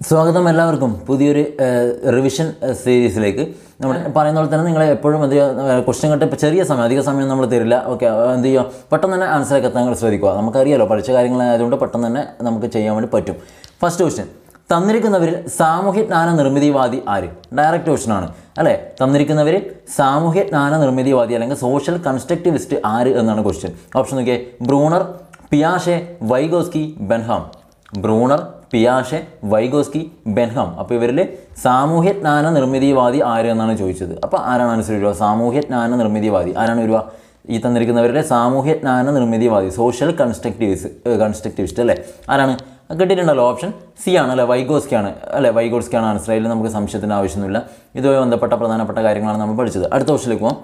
സ്വാഗതം എല്ലാവർക്കും പുതിയൊരു റിവിഷൻ സീരീസിലേക്ക് നമ്മൾ പറയുന്ന പോലെ തന്നെ നിങ്ങൾ എപ്പോഴും എന്ത് ചെയ്യുക ക്വസ്റ്റ്യൻ കട്ട് ഇപ്പോൾ ചെറിയ സമയം അധിക സമയം നമ്മൾ തരില്ല ഓക്കെ എന്ത് ചെയ്യുക പെട്ടെന്ന് തന്നെ ആൻസറൊക്കെ എത്താൻ നിങ്ങൾ ശ്രദ്ധിക്കുക നമുക്കറിയാലോ പഠിച്ച കാര്യങ്ങളായതുകൊണ്ട് പെട്ടെന്ന് തന്നെ നമുക്ക് ചെയ്യാൻ വേണ്ടി പറ്റും ഫസ്റ്റ് ക്വസ്റ്റ്യൻ തന്നിരിക്കുന്നവരിൽ സാമൂഹ്യ ജ്ഞാന നിർമ്മിതിവാദി ആര് ഡയറക്റ്റ് ക്വസ്റ്റ്യൻ ആണ് അല്ലേ തന്നിരിക്കുന്നവരിൽ സാമൂഹ്യ ജ്ഞാന നിർമ്മിതിവാദി അല്ലെങ്കിൽ സോഷ്യൽ കൺസ്ട്രക്റ്റിവിസ്റ്റ് ആര് എന്നാണ് ക്വസ്റ്റ്യൻ ഓപ്ഷൻ നോക്കിയേ Bruner പിയാഷെ Vygotsky Benham Bruner പിയാഷെ Vygotsky Benham അപ്പോൾ ഇവരിൽ സാമൂഹ്യ ജ്ഞാന നിർമ്മിതിവാദി ആര് എന്നാണ് ചോദിച്ചത് അപ്പോൾ ആരാണ് ആൻസർ വരിക സാമൂഹ്യ ജ്ഞാന നിർമ്മിതിവാദി ആരാണ് വരിക ഈ തന്നിരിക്കുന്നവരുടെ സാമൂഹ്യ ജ്ഞാന നിർമ്മിതിവാദി സോഷ്യൽ കൺസ്ട്രക്റ്റിവിസ് കൺസ്ട്രക്റ്റിവിസ്റ്റ് അല്ലേ ആരാണ് കിട്ടിയിട്ടുണ്ടല്ലോ ഓപ്ഷൻ സി ആണ് അല്ലേ വൈഗോസ്കി ആണ് അല്ലേ വൈഗോസ്കി ആണ് ആൻസർ അതിൽ നമുക്ക് സംശയത്തിൻ്റെ ആവശ്യമൊന്നുമില്ല ഇതുമായി ബന്ധപ്പെട്ട പ്രധാനപ്പെട്ട കാര്യങ്ങളാണ് നമ്മൾ പഠിച്ചത് അടുത്ത ക്വസ്റ്റിലേക്ക് പോകാം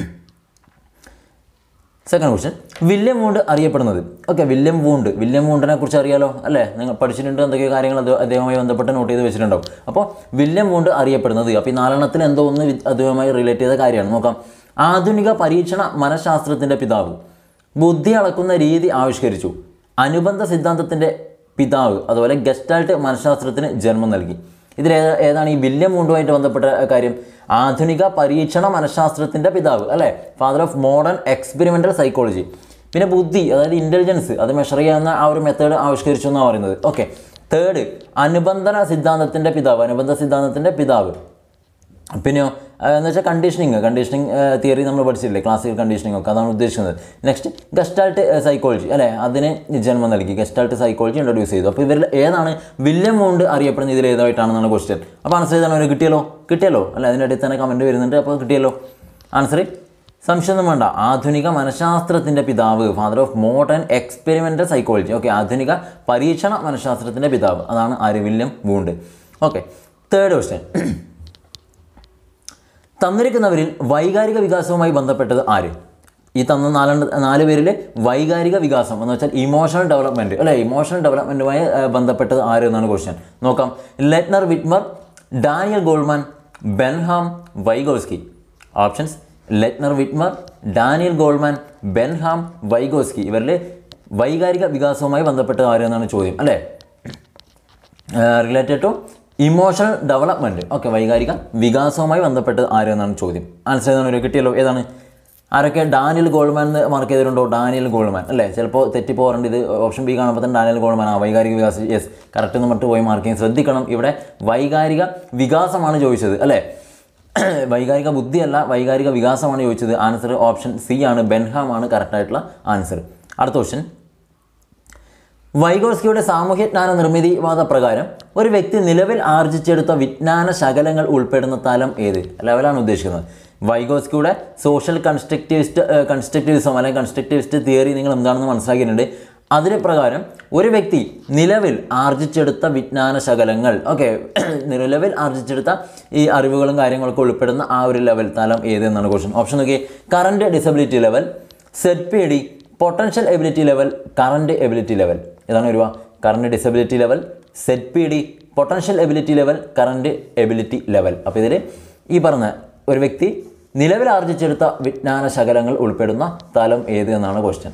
സെക്കൻഡ് ക്വസ്റ്റ്യൻ വില്യം വൂണ്ട് അറിയപ്പെടുന്നത് ഓക്കെ വില്യം വൂണ്ട് വില്യം വൂണ്ടിനെ കുറിച്ച് അറിയാലോ അല്ലേ നിങ്ങൾ പഠിച്ചിട്ടുണ്ട് എന്തൊക്കെയോ കാര്യങ്ങൾ അത് അദ്ദേഹവുമായി ബന്ധപ്പെട്ട് നോട്ട് ചെയ്ത് വെച്ചിട്ടുണ്ടാവും അപ്പോൾ വില്യം വൂണ്ട് അറിയപ്പെടുന്നത് അപ്പോൾ ഈ നാലെണ്ണത്തിൽ എന്തോ ഒന്ന് വി- അതുമായി റിലേറ്റ് ചെയ്ത കാര്യമാണ് നോക്കാം ആധുനിക പരീക്ഷണ മനഃശാസ്ത്രത്തിൻ്റെ പിതാവ് ബുദ്ധി അളക്കുന്ന രീതി ആവിഷ്കരിച്ചു അനുബന്ധ സിദ്ധാന്തത്തിൻ്റെ പിതാവ് അതുപോലെ ഗസ്റ്റാൾട്ട് മനഃശാസ്ത്രത്തിന് ജന്മം നൽകി ഇതിൽ ഏതാ ഏതാണ് ഈ വില്യം വൂണ്ടുമായിട്ട് ബന്ധപ്പെട്ട കാര്യം ആധുനിക പരീക്ഷണ മനഃശാസ്ത്രത്തിൻ്റെ പിതാവ് അല്ലേ father of modern experimental psychology പിന്നെ ബുദ്ധി അതായത് ഇൻ്റലിജൻസ് അത് മെഷർ ചെയ്യാവുന്ന ആ ഒരു മെത്തേഡ് ആവിഷ്കരിച്ചു എന്നാണ് പറയുന്നത് ഓക്കെ തേർഡ് അനുബന്ധന സിദ്ധാന്തത്തിൻ്റെ പിതാവ് അനുബന്ധ സിദ്ധാന്തത്തിൻ്റെ പിതാവ് പിന്നെയോ ആ, എന്ന് വെച്ചാൽ കണ്ടീഷനിങ് കണ്ടീഷനിങ് തിയറി നമ്മൾ പഠിച്ചില്ലേ ക്ലാസിക്കൽ കണ്ടീഷനിങ് ഒക്കെ അതാണ് ഉദ്ദേശിക്കുന്നത് നെക്സ്റ്റ് ഗസ്റ്റാൾട്ട് സൈക്കോളജി അല്ലേ അതിന് ജന്മം നൽകി ഗസ്റ്റാൾട്ട് സൈക്കോളജി ഇൻട്രൊഡ്യൂസ് ചെയ്തു അപ്പോൾ ഇവരിൽ ഏതാണ് വില്യം വോണ്ട് അറിയപ്പെടുന്ന ഇതിൽ ഏതായിട്ടാണെന്നാണ് ക്വസ്റ്റ്യൻ അപ്പോൾ ആൻസർ ചെയ്താണ് അവർ കിട്ടിയല്ലോ കിട്ടിയല്ലോ അല്ലേ അതിൻ്റെ ഇടയിൽ തന്നെ കമൻറ്റ് വരുന്നുണ്ട് അപ്പോൾ കിട്ടിയല്ലോ ആൻസർ സംശയമൊന്നും വേണ്ട ആധുനിക മനഃശാസ്ത്രത്തിൻ്റെ പിതാവ് father of modern experimental psychology okay ആധുനിക പരീക്ഷണ മനഃശാസ്ത്രത്തിൻ്റെ പിതാവ് അതാണ് ആര് William Wundt okay third question തന്നിരിക്കുന്നവരിൽ വൈകാരിക വികാസവുമായി ബന്ധപ്പെട്ടത് ആര് ഈ തന്ന നാല് നാല് പേരിൽ വൈകാരിക വികാസം എന്ന് വെച്ചാൽ ഇമോഷണൽ ഡെവലപ്മെൻറ്റ് അല്ലേ ഇമോഷണൽ ഡെവലപ്മെൻറ്റുമായി ബന്ധപ്പെട്ടത് ആര് എന്നാണ് ക്വസ്റ്റ്യൻ നോക്കാം Lightner Witmer Daniel Goleman Benham Vygotsky options Lightner Witmer Daniel Goleman Benham Vygotsky ഇവരിൽ വൈകാരിക വികാസവുമായി ബന്ധപ്പെട്ടത് ആര് എന്നാണ് ചോദ്യം അല്ലേ related to emotional development okay വൈകാരിക വികാസവുമായി ബന്ധപ്പെട്ട് ആര് എന്നാണ് ചോദ്യം ആൻസർ ഏതാണ് ഒരു കിട്ടിയല്ലോ ഏതാണ് ആരൊക്കെ ഡാനിയൽ ഗോൾമാൻ എന്ന് മാർക്ക് ചെയ്തിട്ടുണ്ടോ ഡാനിയൽ ഗോൾമാൻ അല്ലേ ചിലപ്പോൾ തെറ്റിപ്പോകാറുണ്ട് ഇത് ഓപ്ഷൻ ബി കാണുമ്പോൾ തന്നെ ഡാനിയൽ ഗോൾമാൻ ആ വൈകാരിക വികാസം യെസ് കറക്റ്റ് എന്ന് മട്ട് പോയി മാർക്ക് ചെയ്യാൻ ശ്രദ്ധിക്കണം ഇവിടെ വൈകാരിക വികാസമാണ് ചോദിച്ചത് അല്ലേ വൈകാരിക ബുദ്ധിയല്ല വൈകാരിക വികാസമാണ് ചോദിച്ചത് ആൻസർ ഓപ്ഷൻ സി ആണ് ബെൻഹാം ആണ് കറക്റ്റായിട്ടുള്ള ആൻസർ അടുത്ത ക്വസ്റ്റ്യൻ വൈഗോസ്കിയുടെ സാമൂഹ്യജ്ഞാന നിർമ്മിതിവാദ പ്രകാരം ഒരു വ്യക്തി നിലവിൽ ആർജിച്ചെടുത്ത വിജ്ഞാന ശകലങ്ങൾ ഉൾപ്പെടുന്ന തലം ഏത് ലെവലാണ് ഉദ്ദേശിക്കുന്നത് വൈഗോസ്കിയുടെ സോഷ്യൽ കൺസ്ട്രക്റ്റിവിസ്റ്റ് കൺസ്ട്രക്റ്റിവിസം അല്ലെങ്കിൽ കൺസ്ട്രക്റ്റിവിസ്റ്റ് തിയറി നിങ്ങൾ എന്താണെന്ന് മനസ്സിലാക്കിയിട്ടുണ്ട് അതിന് പ്രകാരം ഒരു വ്യക്തി നിലവിൽ ആർജിച്ചെടുത്ത വിജ്ഞാന ശകലങ്ങൾ ഓക്കെ നിലവിൽ ആർജിച്ചെടുത്ത ഈ അറിവുകളും കാര്യങ്ങളൊക്കെ ഉൾപ്പെടുന്ന ആ ഒരു ലെവൽ തലം ഏത് എന്നാണ് ക്വസ്റ്റൻ ഓപ്ഷൻ നോക്കി current disability level Z P D potential ability level current ability level ഇതാണ് വരുക current disability level Z P D potential ability level current ability level അപ്പോൾ ഇതിൽ ഈ പറഞ്ഞ ഒരു വ്യക്തി നിലവിൽ ആർജിച്ചെടുത്ത വിജ്ഞാന ശകലങ്ങൾ ഉൾപ്പെടുന്ന തലം ഏത് എന്നാണ് ക്വസ്റ്റ്യൻ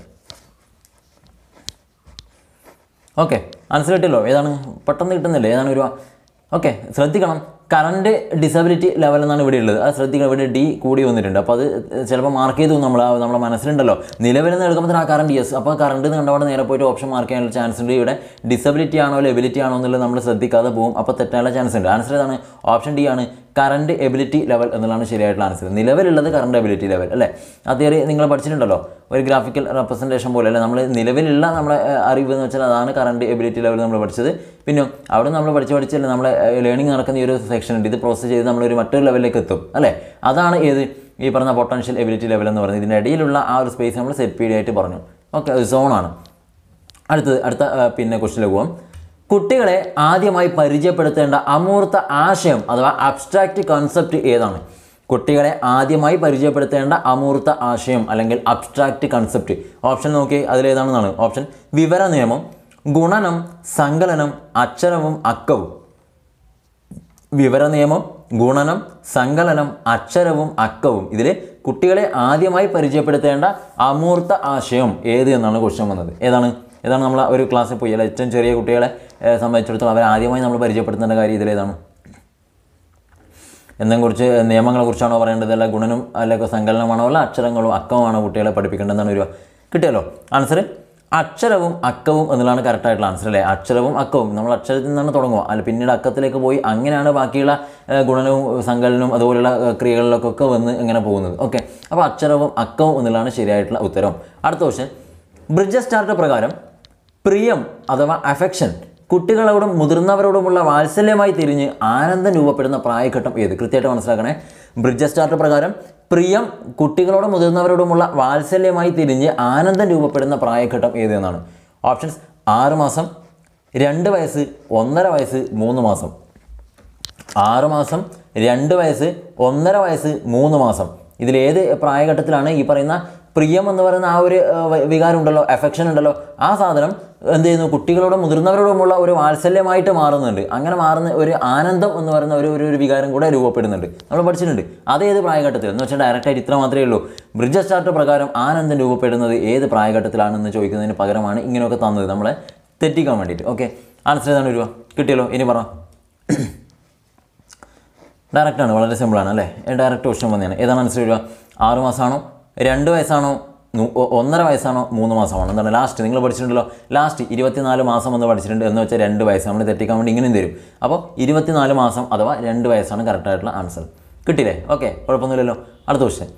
ഓക്കെ ആൻസർ കിട്ടിയല്ലോ ഏതാണ് പെട്ടെന്ന് കിട്ടുന്നില്ലേ ഏതാണ് വരുക ഓക്കെ ശ്രദ്ധിക്കണം കറണ്ട് ഡിസബിലിറ്റി ലെവൽ എന്നാണ് ഇവിടെ ഉള്ളത് അത് ശ്രദ്ധിക്കണം ഇവിടെ ഡി കൂടി വന്നിട്ടുണ്ട് അപ്പോൾ അത് ചിലപ്പോൾ മാർക്ക് ചെയ്തു നമ്മൾ ആ നമ്മുടെ മനസ്സിലുണ്ടല്ലോ നിലവിൽ നിന്ന് എടുക്കുമ്പോൾ ആ കറണ്ട് യെസ് അപ്പോൾ കറണ്ട് കണ്ടവിടെ നേരെ പോയിട്ട് ഓപ്ഷൻ മാർക്ക് ചെയ്യാനുള്ള ചാൻസ് ഉണ്ട് ഇവിടെ ഡിസബിലിറ്റി ആണോ എബിലിറ്റി ആണോ എന്നുള്ളത് നമ്മൾ ശ്രദ്ധിക്കാതെ പോകും അപ്പോൾ തെറ്റാനുള്ള ചാൻസ് ഉണ്ട് ആൻസർ ഏതാണ് ഓപ്ഷൻ ഡി ആണ് കറണ്ട് എബിലിറ്റി ലെവൽ എന്നുള്ളതാണ് ശരിയായിട്ടുള്ള ആൻസർ നിലവിലുള്ളത് കറണ്ട് എബിലിറ്റി ലെവൽ അല്ലേ ആ തിയറി നിങ്ങൾ പഠിച്ചിട്ടുണ്ടല്ലോ ഒരു ഗ്രാഫിക്കൽ റെപ്രസെൻറ്റേഷൻ പോലെ അല്ലേ നമ്മൾ നിലവിലുള്ള നമ്മളെ ഏഹ്, അറിവ് എന്ന് വെച്ചാൽ അതാണ് കറണ്ട് എബിലിറ്റി ലെവൽ നമ്മൾ പഠിച്ചത് പിന്നെ അവിടെ നമ്മൾ പഠിച്ച് പഠിച്ചല്ലേ നമ്മളെ ലേണിംഗ് നടക്കുന്ന ഈ ഒരു സെക്ഷൻ ഉണ്ട് ഇത് പ്രോസസ്സ് ചെയ്ത് നമ്മളൊരു മറ്റൊരു ലെവലിലേക്ക് എത്തും അല്ലേ അതാണ് ഏത് ഈ പറഞ്ഞ പൊട്ടൻഷ്യൽ എബിലിറ്റി ലെവൽ എന്ന് പറയുന്നത് ഇതിൻ്റെ ഇടയിലുള്ള ആ ഒരു സ്പേസ് നമ്മൾ സെറ്റ് പി ഡി ആയിട്ട് പറഞ്ഞു ഓക്കെ സോണാണ് അടുത്തത് അടുത്ത ആ, പിന്നെ ക്വസ്റ്റിലേക്ക് പോകാം കുട്ടികളെ ആദ്യമായി പരിചയപ്പെടുത്തേണ്ട അമൂർത്ത ആശയം അഥവാ അബ്സ്ട്രാക്റ്റ് കൺസെപ്റ്റ് ഏതാണ് കുട്ടികളെ ആദ്യമായി പരിചയപ്പെടുത്തേണ്ട അമൂർത്ത ആശയം അല്ലെങ്കിൽ അബ്സ്ട്രാക്റ്റ് കൺസെപ്റ്റ് ഓപ്ഷൻ നോക്കി അതിലേതാണെന്നാണ് ഓപ്ഷൻ വിവര നിയമം ഗുണനം സങ്കലനം അക്ഷരവും അക്കവും വിവര നിയമം ഗുണനം സങ്കലനം അക്ഷരവും അക്കവും ഇതിൽ കുട്ടികളെ ആദ്യമായി പരിചയപ്പെടുത്തേണ്ട അമൂർത്ത ആശയം ഏത് എന്നാണ് ക്വസ്റ്റ്യൻ വന്നത് ഏതാണ് ഏതാണ് നമ്മൾ ഒരു ക്ലാസ്സിൽ പോയി അല്ല ഏറ്റവും ചെറിയ കുട്ടികളെ ഏഹ്, സംബന്ധിച്ചിടത്തോളം അവർ ആദ്യമായി നമ്മൾ പരിചയപ്പെടുത്തേണ്ട കാര്യം ഇതിലേതാണ് എന്തെങ്കിലും കുറിച്ച് നിയമങ്ങളെ കുറിച്ചാണോ പറയേണ്ടത് അല്ല ഗുണനും അല്ലെങ്കിൽ സങ്കലനമാണോ അല്ല അക്ഷരങ്ങളും അക്കവുമാണോ കുട്ടികളെ പഠിപ്പിക്കേണ്ടതെന്നാണ് വരിക കിട്ടിയല്ലോ ആൻസർ അക്ഷരവും അക്കവും എന്നുള്ളതാണ് കറക്റ്റ് ആയിട്ടുള്ള ആൻസർ അല്ലേ അക്ഷരവും അക്കവും നമ്മൾ അക്ഷരത്തിൽ നിന്നാണ് തുടങ്ങുക അല്ല പിന്നീട് അക്കത്തിലേക്ക് പോയി അങ്ങനെയാണ് ബാക്കിയുള്ള ഏഹ്, ഗുണനവും സങ്കലനവും അതുപോലുള്ള ഏഹ്, ക്രിയകളിലൊക്കെ വന്ന് ഇങ്ങനെ പോകുന്നത് ഓക്കെ അപ്പോൾ അക്ഷരവും അക്കവും എന്നുള്ളതാണ് ശരിയായിട്ടുള്ള ഉത്തരം അടുത്ത ക്വസ്റ്റ്യൻ ബ്രിഡ്ജസ് ചാർട്ട് പ്രകാരം പ്രിയം അഥവാ അഫെക്ഷൻ കുട്ടികളോടും മുതിർന്നവരോടുമുള്ള വാത്സല്യമായി തിരിഞ്ഞ് ആനന്ദം രൂപപ്പെടുന്ന പ്രായഘട്ടം ഏത് കൃത്യമായിട്ട് മനസ്സിലാക്കണേ ബ്രിഡ്ജസ് ചാർട്ട് പ്രകാരം പ്രിയം കുട്ടികളോടും മുതിർന്നവരോടുമുള്ള വാത്സല്യമായി തിരിഞ്ഞ് ആനന്ദം രൂപപ്പെടുന്ന പ്രായഘട്ടം ഏത് എന്നാണ് ഓപ്ഷൻസ് ആറ് മാസം രണ്ട് വയസ്സ് ഒന്നര വയസ്സ് മൂന്ന് മാസം ആറ് മാസം രണ്ട് വയസ്സ് ഒന്നര വയസ്സ് മൂന്ന് മാസം ഇതിലേത് പ്രായഘട്ടത്തിലാണ് ഈ പറയുന്ന പ്രിയം എന്ന് പറയുന്ന ആ ഒരു ഏഹ്, വ- വികാരം ഉണ്ടല്ലോ എഫെക്ഷൻ ഉണ്ടല്ലോ ആ സാധനം എന്ത് ചെയ്യുന്നു കുട്ടികളോടും മുതിർന്നവരോടുമുള്ള ഒരു വാത്സല്യമായിട്ട് മാറുന്നുണ്ട് അങ്ങനെ മാറുന്ന ഒരു ആനന്ദം എന്ന് പറയുന്ന ഒരു ഒരു ഒരു വികാരം കൂടെ രൂപപ്പെടുന്നുണ്ട് നമ്മൾ പഠിച്ചിട്ടുണ്ട് അത് ഏത് പ്രായഘട്ടത്തിൽ എന്ന് വെച്ചാൽ ഡയറക്റ്റായിട്ട് ഇത്ര മാത്രമേ ഉള്ളൂ ബ്രിഡ്ജസ് ചാർട്ട് പ്രകാരം ആനന്ദം രൂപപ്പെടുന്നത് ഏത് പ്രായഘട്ടത്തിലാണെന്ന് ചോദിക്കുന്നതിന് പകരമാണ് ഇങ്ങനെയൊക്കെ തന്നത് നമ്മളെ തെറ്റിക്കാൻ വേണ്ടിയിട്ട് ഓക്കെ ആൻസർ ഏതാണ് വരിക കിട്ടിയല്ലോ ഇനി പറ ഡയറക്റ്റ് ആണ് വളരെ സിമ്പിളാണ് അല്ലേ ഡയറക്റ്റ് ക്വസ്റ്റ്യൻ വന്നതാണ് ഏതാണ് ആൻസർ വരിക ആറ് മാസമാണോ രണ്ട് വയസ്സാണോ നു- ഒ- ഒന്നര വയസ്സാണോ മൂന്ന് മാസമാണോ എന്താണ് ലാസ്റ്റ് നിങ്ങൾ പഠിച്ചിട്ടുണ്ടല്ലോ ലാസ്റ്റ് ഇരുപത്തിനാല് മാസം എന്ന് പഠിച്ചിട്ടുണ്ട് എന്ന് വെച്ചാൽ രണ്ട് വയസ്സ് നമ്മൾ തെറ്റിക്കാൻ വേണ്ടി ഇങ്ങനെയും തരും അപ്പോൾ ഇരുപത്തിനാല് മാസം അഥവാ രണ്ട് വയസ്സാണ് കറക്റ്റായിട്ടുള്ള ആൻസർ കിട്ടിയില്ലേ ഓക്കെ കുഴപ്പമൊന്നുമില്ലല്ലോ അടുത്ത ക്വസ്റ്റ്യൻ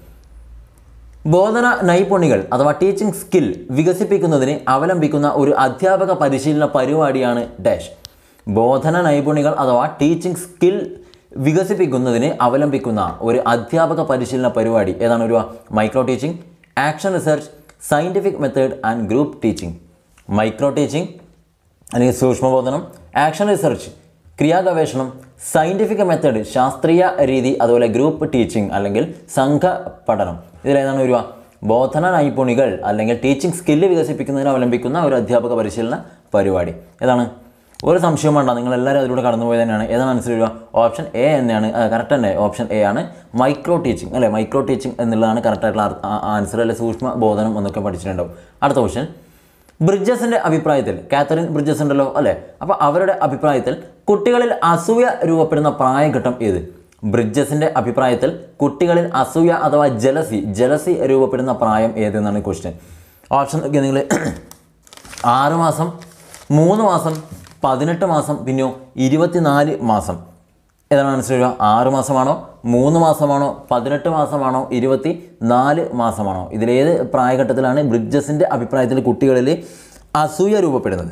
ബോധന നൈപുണികൾ അഥവാ ടീച്ചിങ് സ്കിൽ വികസിപ്പിക്കുന്നതിന് അവലംബിക്കുന്ന ഒരു അധ്യാപക പരിശീലന പരിപാടിയാണ് ഡാഷ് ബോധന നൈപുണികൾ അഥവാ ടീച്ചിങ് സ്കിൽ വികസിപ്പിക്കുന്നതിന് അവലംബിക്കുന്ന ഒരു അധ്യാപക പരിശീലന പരിപാടി ഏതാണ് ഒരു micro teaching action research scientific method and group teaching micro teaching അല്ലെങ്കിൽ സൂക്ഷ്മബോധനം ആക്ഷൻ റിസർച്ച് ക്രിയാഗവേഷണം സയൻറ്റിഫിക് മെത്തേഡ് ശാസ്ത്രീയ രീതി അതുപോലെ ഗ്രൂപ്പ് ടീച്ചിങ് അല്ലെങ്കിൽ സംഘ പഠനം ഇതിലേതാണ് വരിക ബോധന നൈപുണികൾ അല്ലെങ്കിൽ ടീച്ചിങ് സ്കില്ല് വികസിപ്പിക്കുന്നതിന് അവലംബിക്കുന്ന ഒരു അധ്യാപക പരിശീലന പരിപാടി ഏതാണ് ഒരു സംശയവും വേണ്ട നിങ്ങൾ എല്ലാവരും അതിലൂടെ കടന്നുപോയത് തന്നെയാണ് ഏതാണ് ആൻസർ വരിക ഓപ്ഷൻ എ തന്നെയാണ് കറക്റ്റ് തന്നെ ഓപ്ഷൻ എ ആണ് മൈക്രോ ടീച്ചിങ് അല്ലേ മൈക്രോ ടീച്ചിങ് എന്നുള്ളതാണ് കറക്റ്റായിട്ടുള്ള ആൻസർ അല്ലെ സൂക്ഷ്മ ബോധനം എന്നൊക്കെ പഠിച്ചിട്ടുണ്ടാവും അടുത്ത ക്വസ്റ്റ്യൻ ബ്രിഡ്ജസിന്റെ അഭിപ്രായത്തിൽ കാത്തറിൻ ബ്രിഡ്ജസ് ഉണ്ടല്ലോ അല്ലേ അപ്പോൾ അവരുടെ അഭിപ്രായത്തിൽ കുട്ടികളിൽ അസൂയ രൂപപ്പെടുന്ന പ്രായഘട്ടം ഏത് ബ്രിഡ്ജസിന്റെ അഭിപ്രായത്തിൽ കുട്ടികളിൽ അസൂയ അഥവാ ജലസി ജലസി രൂപപ്പെടുന്ന പ്രായം ഏതെന്നാണ് ക്വസ്റ്റ്യൻ ഓപ്ഷൻ നോക്കിയാൽ നിങ്ങൾ ആറ് മാസം മൂന്ന് മാസം പതിനെട്ട് മാസം പിന്നെയോ ഇരുപത്തിനാല് മാസം ഏതാണ് ആൻസർ വരിക ആറ് മാസമാണോ മൂന്ന് മാസമാണോ പതിനെട്ട് മാസമാണോ ഇരുപത്തി നാല് മാസമാണോ ഇതിലേത് പ്രായഘട്ടത്തിലാണ് ബ്രിഡ്ജസിൻ്റെ അഭിപ്രായത്തിൽ കുട്ടികളിൽ അസൂയ രൂപപ്പെടുന്നത്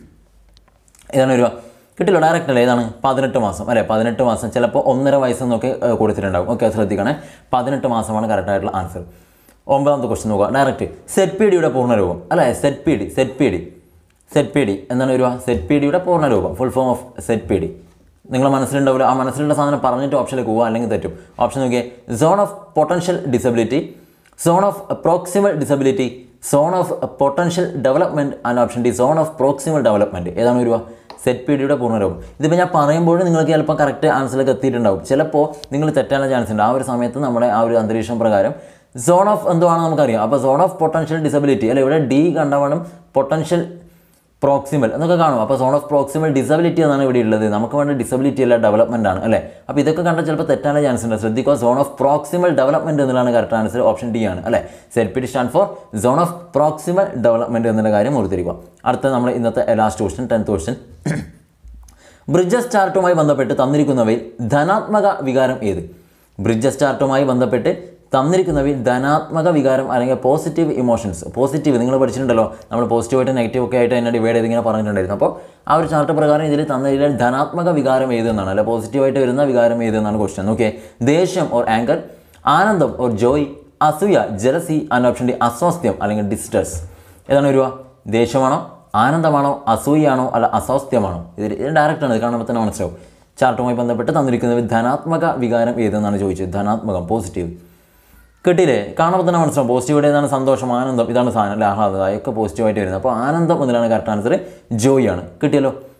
ഏതാണ് വരിക കിട്ടില്ല ഡയറക്റ്റ് അല്ലേ ഏതാണ് പതിനെട്ട് മാസം അല്ലേ പതിനെട്ട് മാസം ചിലപ്പോൾ ഒന്നര വയസ്സെന്നൊക്കെ ഏഹ്, കൊടുത്തിട്ടുണ്ടാവും ഓക്കെ ശ്രദ്ധിക്കണേ പതിനെട്ട് മാസമാണ് കറക്റ്റ് ആയിട്ടുള്ള ആൻസർ ഒമ്പതാമത്തെ ക്വസ്റ്റ്യൻ നോക്കുക ഡയറക്റ്റ് സെറ്റ് പി ഡിയുടെ പൂർണ്ണരൂപം അല്ലേ Z P D Z P D Z P D എന്താണ് വരിക സെറ്റ് പി ഡിയുടെ പൂർണ്ണരൂപം full form of Z P D നിങ്ങളെ മനസ്സിലുണ്ടാവില്ല ആ മനസ്സിലുള്ള സാധനം പറഞ്ഞിട്ട് ഓപ്ഷനിലേക്ക് പോവുക അല്ലെങ്കിൽ തെറ്റും ഓപ്ഷൻ നോക്കിയേ zone of potential disability zone of proximal disability zone of potential development and option D zone of proximal development ഏതാണ് വരിക സെറ്റ് പി ഡിയുടെ പൂർണ്ണരൂപം ഇതിപ്പോൾ ഞാൻ പറയുമ്പോൾ നിങ്ങൾക്ക് ചിലപ്പോൾ കറക്റ്റ് ആൻസറിലേക്ക് എത്തിയിട്ടുണ്ടാവും ചിലപ്പോൾ നിങ്ങൾ തെറ്റാനുള്ള ചാൻസ് ഉണ്ട് ആ ഒരു സമയത്ത് നമ്മുടെ ആ ഒരു അന്തരീക്ഷം പ്രകാരം സോൺ ഓഫ് എന്തുവാണെന്ന് നമുക്കറിയാം അപ്പോൾ സോൺ ഓഫ് പൊട്ടൻഷ്യൽ ഡിസബിലിറ്റി അല്ലെ ഇവിടെ ഡി കണ്ടവണ്ണം പൊട്ടൻഷ്യൽ പ്രോക്സിമൽ എന്നൊക്കെ കാണും അപ്പോൾ സോൺ ഓഫ് പ്രോക്സിമൽ ഡിസബിലിറ്റി എന്നാണ് ഇവിടെ ഉള്ളത് നമുക്ക് വേണ്ട ഡിസബിലിറ്റി അല്ല ഡെവലപ്മെൻ്റ് ആണ് അല്ലേ അപ്പോൾ ഇതൊക്കെ കണ്ടാൽ ചിലപ്പോൾ തെറ്റാനുള്ള ചാൻസ് ഉണ്ട് ശ്രദ്ധിക്കുക സോൺ ഓഫ് പ്രോക്സിമൽ ഡെവലപ്മെൻറ്റ് എന്നുള്ളതാണ് കറക്റ്റ് ആൻസർ ഓപ്ഷൻ ഡി ആണ് അല്ലേ Z P stand for zone of proximal development എന്നുള്ള കാര്യം ഓർത്തിരിക്കുക അടുത്ത നമ്മൾ ഇന്നത്തെ last question tenth question Bridges ചാർട്ടുമായി ബന്ധപ്പെട്ട് തന്നിരിക്കുന്നവയിൽ ധനാത്മക വികാരം ഏത് ബ്രിഡ്ജസ് ചാർട്ടുമായി ബന്ധപ്പെട്ട് തന്നിരിക്കുന്നവയിൽ ധനാത്മക വികാരം അല്ലെങ്കിൽ പോസിറ്റീവ് ഇമോഷൻസ് പോസിറ്റീവ് നിങ്ങൾ പഠിച്ചിട്ടുണ്ടല്ലോ നമ്മൾ പോസിറ്റീവായിട്ട് നെഗറ്റീവ് ഒക്കെ ആയിട്ട് എന്നെ ഡിവൈഡ് ചെയ്ത് ഇങ്ങനെ പറഞ്ഞിട്ടുണ്ടായിരുന്നു അപ്പോൾ ആ ഒരു ചാർട്ട് പ്രകാരം ഇതിൽ തന്നതിൽ ധനാത്മക വികാരം ഏതെന്നാണ് അല്ലെ പോസിറ്റീവായിട്ട് വരുന്ന വികാരം ഏതെന്നാണ് ക്വസ്റ്റ്യൻ ഓക്കെ ദേഷ്യം ഓർ ആങ്കർ ആനന്ദം ഓർ ജോയ് അസൂയ ജലസി ആൻഡ് ഓപ്ഷൻ ഡി അസ്വാസ്ഥ്യം അല്ലെങ്കിൽ ഡിസ്ട്രസ് ഏതാണ് വരിക ദേഷ്യമാണോ ആനന്ദമാണോ അസൂയാണോ അല്ല അസ്വാസ്ഥ്യമാണോ ഇത് ഇത് ഡയറക്റ്റ് ആണ് ഇത് കാണുമ്പോൾ തന്നെ മനസ്സിലാവും ചാർട്ടുമായി ബന്ധപ്പെട്ട് തന്നിരിക്കുന്നത് ധനാത്മക വികാരം ഏതെന്നാണ് ചോദിച്ചത് ധനാത്മകം പോസിറ്റീവ് കിട്ടിയില്ലേ കാണുമ്പോൾ തന്നെ മനസ്സിലാവും പോസിറ്റീവ് ഏതാണ് സന്തോഷം ആനന്ദം ഇതാണ് സാധനം അല്ലെ ആഹ്ലാദം അതൊക്കെ പോസിറ്റീവായിട്ട് വരുന്നത് അപ്പോൾ ആനന്ദം എന്നതിലാണ് കറക്റ്റ് ആൻസർ ജോയ് ആണ് കിട്ടിയല്ലോ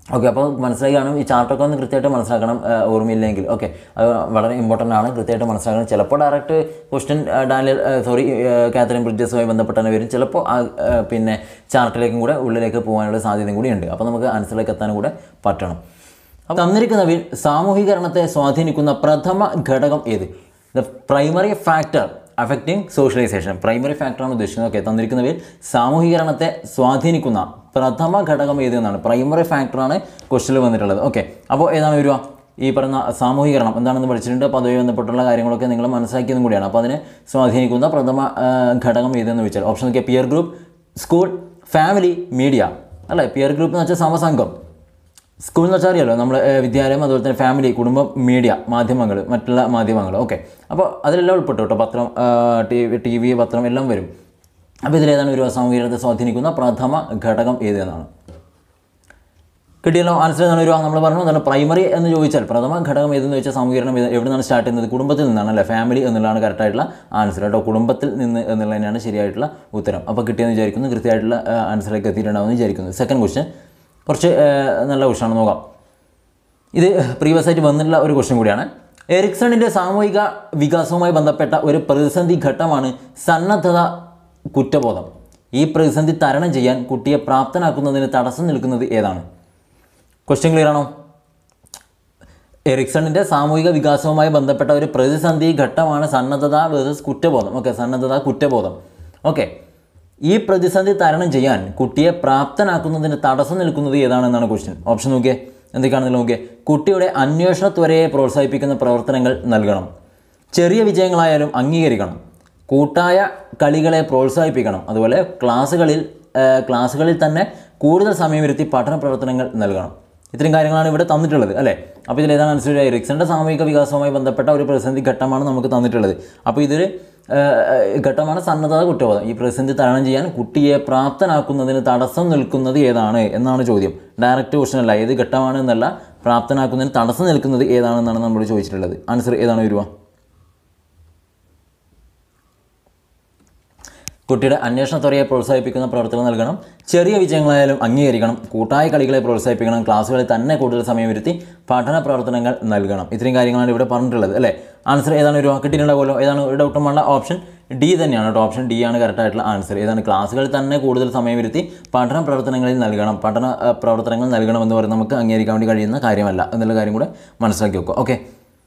ഓക്കെ അപ്പോൾ മനസ്സിലായി കാണും ഈ ചാർട്ടൊക്കെ ഒന്ന് കൃത്യമായിട്ട് മനസ്സിലാക്കണം ആ, ഓർമ്മയില്ലെങ്കിൽ ഓക്കെ അത് വളരെ ഇമ്പോർട്ടൻ്റ് ആണ് കൃത്യമായിട്ട് മനസ്സിലാക്കണം ചിലപ്പോൾ direct question Daniel sorry Katherine ബ്രിഡ്ജസുമായി ബന്ധപ്പെട്ട് തന്നെ വരും ചിലപ്പോൾ ആ, ആ, പിന്നെ ചാർട്ടിലേക്കും കൂടെ ഉള്ളിലേക്ക് പോകാനുള്ള സാധ്യതയും കൂടി ഉണ്ട് അപ്പോൾ നമുക്ക് ആൻസറിലേക്ക് എത്താനും കൂടെ പറ്റണം അപ്പോൾ തന്നിരിക്കുന്നവയിൽ സാമൂഹികരണത്തെ സ്വാധീനിക്കുന്ന പ്രഥമ ഘടകം ഏത് the primary factor affecting socialisation primary ഫാക്ടറാണ് ഉദ്ദേശിക്കുന്നത് ഓക്കെ തന്നിരിക്കുന്നവയിൽ സാമൂഹികരണത്തെ സ്വാധീനിക്കുന്ന പ്രഥമ ഘടകം ഏത് എന്നാണ് പ്രൈമറി ഫാക്ടറാണ് ക്വസ്റ്റിൽ വന്നിട്ടുള്ളത് ഓക്കെ അപ്പോൾ ഏതാണ് വരിക ഈ പറയുന്ന സാമൂഹികരണം എന്താണെന്ന് പഠിച്ചിട്ടുണ്ട് അപ്പോൾ അതുമായി ബന്ധപ്പെട്ടുള്ള കാര്യങ്ങളൊക്കെ നിങ്ങൾ മനസ്സിലാക്കിയതും കൂടിയാണ് അപ്പോൾ അതിനെ സ്വാധീനിക്കുന്ന പ്രഥമ ആ, ഘടകം ഏതെന്ന് ചോദിച്ചാൽ ഓപ്ഷൻ നോക്കിയാൽ peer group school family media അല്ലേ പിയർ ഗ്രൂപ്പ് എന്ന് വെച്ചാൽ സമസംഘം സ്കൂൾ എന്ന് വെച്ചാൽ അറിയാലോ നമ്മൾ വിദ്യാലയം അതുപോലെ തന്നെ ഫാമിലി കുടുംബം മീഡിയ മാധ്യമങ്ങൾ മറ്റുള്ള മാധ്യമങ്ങൾ ഓക്കെ അപ്പോൾ അതിലെല്ലാം ഉൾപ്പെട്ടു കേട്ടോ പത്രം ടി വി ടി വി പത്രം എല്ലാം വരും അപ്പോൾ ഇതിലേതാണ് ഒരു സാമൂഹികത്തെ സ്വാധീനിക്കുന്ന പ്രഥമ ഘടകം ഏത് എന്നാണ് കിട്ടിയല്ലോ ആൻസർ എന്നാണ് ഒരു നമ്മൾ പറഞ്ഞു എന്താണ് പ്രൈമറി എന്ന് ചോദിച്ചാൽ പ്രഥമ ഘടകം ഏതെന്ന് ചോദിച്ചാൽ സാമൂഹികരണം ഏത് എവിടെ നിന്നാണ് സ്റ്റാർട്ട് ചെയ്യുന്നത് കുടുംബത്തിൽ നിന്നാണ് അല്ലേ ഫാമിലി എന്നുള്ളതാണ് കറക്റ്റായിട്ടുള്ള ആൻസർ കേട്ടോ കുടുംബത്തിൽ നിന്ന് എന്നുള്ളത് തന്നെയാണ് ശരിയായിട്ടുള്ള ഉത്തരം അപ്പോൾ കിട്ടിയെന്ന് വിചാരിക്കുന്നു കൃത്യമായിട്ടുള്ള ആൻസറിലേക്ക് എത്തിയിട്ടുണ്ടാവുമെന്ന് വിചാരിക്കുന്നു സെക്കൻഡ് ക്വസ്റ്റ്യൻ കുറച്ച് ആ, നല്ല ക്വസ്റ്റ്യൻ നോക്കാം ഇത് പ്രീവിയസ് ആയിട്ട് വന്നിട്ടുള്ള ഒരു ക്വസ്റ്റ്യൻ കൂടിയാണ് എറിക്സണിൻ്റെ സാമൂഹിക വികാസവുമായി ബന്ധപ്പെട്ട ഒരു പ്രതിസന്ധി ഘട്ടമാണ് സന്നദ്ധത കുറ്റബോധം ഈ പ്രതിസന്ധി തരണം ചെയ്യാൻ കുട്ടിയെ പ്രാപ്തനാക്കുന്നതിന് തടസ്സം നിൽക്കുന്നത് ഏതാണ് ക്വസ്റ്റ്യൻ ക്ലിയർ ആണോ എറിക്സണിൻ്റെ സാമൂഹിക വികാസവുമായി ബന്ധപ്പെട്ട ഒരു പ്രതിസന്ധി ഘട്ടമാണ് സന്നദ്ധത വേഴ്സസ് കുറ്റബോധം ഓക്കെ സന്നദ്ധത കുറ്റബോധം ഓക്കെ ഈ പ്രതിസന്ധി തരണം ചെയ്യാൻ കുട്ടിയെ പ്രാപ്തനാക്കുന്നതിന് തടസ്സം നിൽക്കുന്നത് ഏതാണെന്നാണ് ക്വസ്റ്റ്യൻ ഓപ്ഷൻ നോക്കിയേ എന്തൊക്കെയാണെന്ന് നോക്കിയേ കുട്ടിയുടെ അന്വേഷണ ത്വരയെ പ്രോത്സാഹിപ്പിക്കുന്ന പ്രവർത്തനങ്ങൾ നൽകണം ചെറിയ വിജയങ്ങളായാലും അംഗീകരിക്കണം കൂട്ടായ കളികളെ പ്രോത്സാഹിപ്പിക്കണം അതുപോലെ ക്ലാസ്സുകളിൽ ആ, ക്ലാസ്സുകളിൽ തന്നെ കൂടുതൽ സമയമിരുത്തി പഠന പ്രവർത്തനങ്ങൾ നൽകണം ഇത്രയും കാര്യങ്ങളാണ് ഇവിടെ തന്നിട്ടുള്ളത് അല്ലേ അപ്പോൾ ഇതിൽ ഏതാണ് ആൻസർ എറിക്സന്റെ സാമൂഹിക വികാസവുമായി ബന്ധപ്പെട്ട ഒരു പ്രതിസന്ധി ഘട്ടമാണ് നമുക്ക് തന്നിട്ടുള്ളത് അപ്പോൾ ഇതൊരു ആ, ഘട്ടമാണ് സന്നദ്ധത കുറ്റബോധം ഈ പ്രതിസന്ധി തരണം ചെയ്യാൻ കുട്ടിയെ പ്രാപ്തനാക്കുന്നതിന് തടസ്സം നിൽക്കുന്നത് ഏതാണ് എന്നാണ് ചോദ്യം ഡയറക്റ്റ് ക്വസ്റ്റൻ അല്ല ഏത് ഘട്ടമാണ് എന്നല്ല പ്രാപ്തനാക്കുന്നതിന് തടസ്സം നിൽക്കുന്നത് ഏതാണെന്നാണ് നമ്മൾ ചോദിച്ചിട്ടുള്ളത് ആൻസർ ഏതാണ് വരിക കുട്ടിയുടെ അന്വേഷണത്വരയെ പ്രോത്സാഹിപ്പിക്കുന്ന പ്രവർത്തനം നൽകണം ചെറിയ വിജയങ്ങളായാലും അംഗീകരിക്കണം കൂട്ടായ കളികളെ പ്രോത്സാഹിപ്പിക്കണം ക്ലാസ്സുകളിൽ തന്നെ കൂടുതൽ സമയം വരുത്തി പഠന പ്രവർത്തനങ്ങൾ നൽകണം ഇത്രയും കാര്യങ്ങളാണ് ഇവിടെ പറഞ്ഞിട്ടുള്ളത് അല്ലേ ആൻസർ ഏതാണ് ഒരു കിട്ടിയിട്ടുണ്ടാവുമല്ലോ ഏതാണ് ഒരു ഡൗട്ടും വേണ്ട ഓപ്ഷൻ ഡി തന്നെയാണ് കേട്ടോ ഓപ്ഷൻ ഡി ആണ് കറക്റ്റ് ആയിട്ടുള്ള ആൻസർ ഏതാണ് ക്ലാസ്സുകളിൽ തന്നെ കൂടുതൽ സമയം വരുത്തി പഠന പ്രവർത്തനങ്ങളിൽ നൽകണം പഠന ആ, പ്രവർത്തനങ്ങൾ നൽകണമെന്ന് പറയുന്നത് നമുക്ക് അംഗീകരിക്കാൻ വേണ്ടി കഴിയുന്ന കാര്യമല്ല എന്നുള്ള കാര്യം കൂടെ മനസ്സിലാക്കി വെക്കുക ഓക്കെ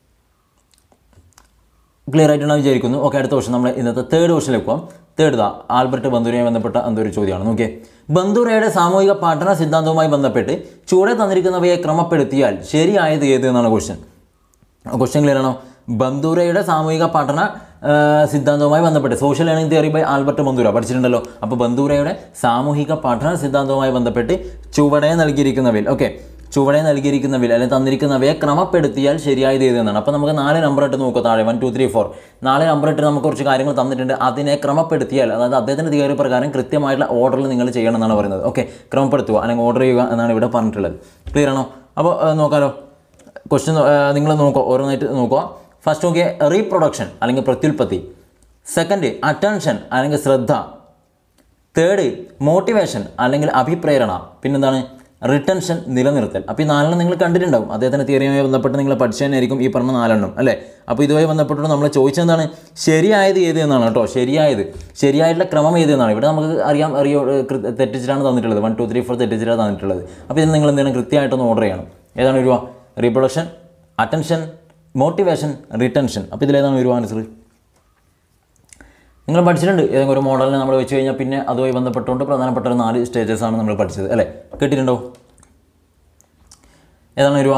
ക്ലിയർ ആയിട്ടാണ് വിചാരിക്കുന്നു ഓക്കെ അടുത്ത ക്വസ്റ്റൻ നമ്മൾ ഇന്നത്തെ തേർഡ് ക്വസ്റ്റിലേക്ക് പോകാം തേർഡ് ദാ ആൽബർട്ട് ബന്ദൂരയുമായി ബന്ധപ്പെട്ട എന്തൊരു ചോദ്യമാണ് നോക്കിയേ ബന്ദൂരയുടെ സാമൂഹിക പഠന സിദ്ധാന്തവുമായി ബന്ധപ്പെട്ട് ചുവടെ തന്നിരിക്കുന്നവയെ ക്രമപ്പെടുത്തിയാൽ ശരിയായത് ഏത് എന്നാണ് ക്വസ്റ്റ്യൻ ക്വസ്റ്റ്യൻ ക്ലിയർ ആണോ ബന്ദൂരയുടെ സാമൂഹിക പഠന ആ, സിദ്ധാന്തവുമായി ബന്ധപ്പെട്ട് social learning theory by Albert Bandura പഠിച്ചിട്ടുണ്ടല്ലോ അപ്പോൾ ബന്ദൂരയുടെ സാമൂഹിക പഠന സിദ്ധാന്തവുമായി ബന്ധപ്പെട്ട് ചുവടെ നൽകിയിരിക്കുന്നവയിൽ ഓക്കെ ചുവടെ നൽകിയിരിക്കുന്നവയിൽ അല്ലെങ്കിൽ തന്നിരിക്കുന്നവയെ ക്രമപ്പെടുത്തിയാൽ ശരിയായത് ഏത് എന്നാണ് അപ്പോൾ നമുക്ക് നാല് നമ്പർ ഇട്ട് നോക്കുക താഴെ വൺ ടു ത്രീ ഫോർ നാല് നമ്പർ ഇട്ട് നമുക്ക് കുറച്ച് കാര്യങ്ങൾ തന്നിട്ടുണ്ട് അതിനെ ക്രമപ്പെടുത്തിയാൽ അതായത് അദ്ദേഹത്തിൻ്റെ തിയറി പ്രകാരം കൃത്യമായിട്ടുള്ള ഓർഡറിൽ നിങ്ങൾ ചെയ്യണം എന്നാണ് പറയുന്നത് ഓക്കെ ക്രമപ്പെടുത്തുക അല്ലെങ്കിൽ ഓർഡർ ചെയ്യുക എന്നാണ് ഇവിടെ പറഞ്ഞിട്ടുള്ളത് ക്ലിയർ ആണോ അപ്പോൾ ആ, നോക്കാലോ ക്വസ്റ്റ്യൻ നിങ്ങൾ നോക്കുക ഓരോന്നായിട്ട് നോക്കുക ഫസ്റ്റ് നോക്കിയ റീപ്രൊഡക്ഷൻ അല്ലെങ്കിൽ പ്രത്യുൽപ്പത്തി സെക്കൻഡ് അറ്റൻഷൻ അല്ലെങ്കിൽ ശ്രദ്ധ തേർഡ് മോട്ടിവേഷൻ അല്ലെങ്കിൽ അഭിപ്രേരണ പിന്നെന്താണ് റിട്ടൻഷൻ നിലനിർത്തൽ അപ്പോൾ ഈ നാലെണ്ണം നിങ്ങൾ കണ്ടിട്ടുണ്ടാവും അദ്ദേഹത്തിൻ്റെ തിയറിയുമായി ബന്ധപ്പെട്ട് നിങ്ങൾ പഠിച്ചതന്നെയായിരിക്കും ഈ പറഞ്ഞ നാലെണ്ണം അല്ലേ അപ്പോൾ ഇതുമായി ബന്ധപ്പെട്ട് നമ്മൾ ചോദിച്ചെന്താണ് ശരിയായത് ഏത് എന്നാണ് കേട്ടോ ശരിയായത് ശരിയായിട്ടുള്ള ക്രമം ഏത് എന്നാണ് ഇവിടെ നമുക്ക് അറിയാം അറിയോ ഏഹ്, കൃ- തെറ്റിച്ചിട്ടാണ് തന്നിട്ടുള്ളത് വൺ ടു ത്രീ ഫോർ തെറ്റിച്ചിട്ടാണ് തന്നിട്ടുള്ളത് അപ്പോൾ ഇതിന് നിങ്ങൾ എന്തെങ്കിലും കൃത്യമായിട്ടൊന്ന് ഓർഡർ ചെയ്യണം ഏതാണ് ഒരു റീപ്രൊഡക്ഷൻ അറ്റൻഷൻ മോട്ടിവേഷൻ റിട്ടൻഷൻ അപ്പോൾ ഇതിലേതാണ് ഒരു ആൻസർ നിങ്ങൾ പഠിച്ചിട്ടുണ്ട് ഏതെങ്കിലും ഒരു മോഡലിനെ നമ്മൾ വെച്ച് കഴിഞ്ഞാൽ പിന്നെ അതുമായി ബന്ധപ്പെട്ടുകൊണ്ട് പ്രധാനപ്പെട്ട ഒരു നാല് സ്റ്റേജസ് ആണ് നമ്മൾ പഠിച്ചത് അല്ലേ കേട്ടിട്ടുണ്ടോ ഏതാണ് വരുക